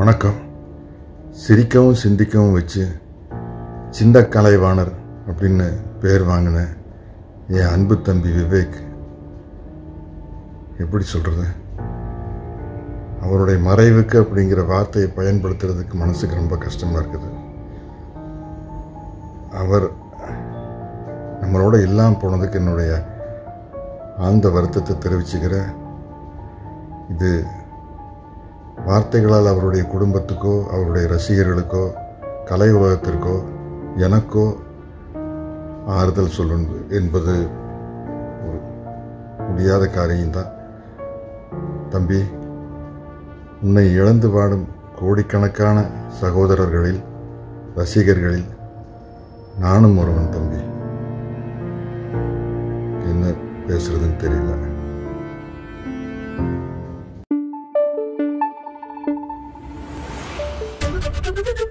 வணக்கம் சிரிக்கவும் சிந்திக்கவும் வச்சு சின்ன கலைவாணர் அப்படின்னு பேர் வாங்கின என் அன்பு தம்பி விவேக் எப்படி சொல்கிறது அவருடைய மறைவுக்கு அப்படிங்கிற வார்த்தையை பயன்படுத்துறதுக்கு மனசுக்கு ரொம்ப கஷ்டமாக இருக்குது அவர் நம்மளோட இல்லாமல் போனதுக்கு என்னுடைய ஆழ்ந்த வருத்தத்தை தெரிவிச்சுக்கிறேன் இது வார்த்தைகளால் அவருடைய குடும்பத்துக்கோ அவருடைய ரசிகர்களுக்கோ கலை உலகத்திற்கோ எனக்கோ ஆறுதல் சொல்லணும் என்பது ஒரு முடியாத காரியம்தான் தம்பி உன்னை இழந்து வாடும் கோடிக்கணக்கான சகோதரர்களில் ரசிகர்களில் நானும் ஒருவன் தம்பி என்ன பேசுறதுன்னு தெரியல Thank you.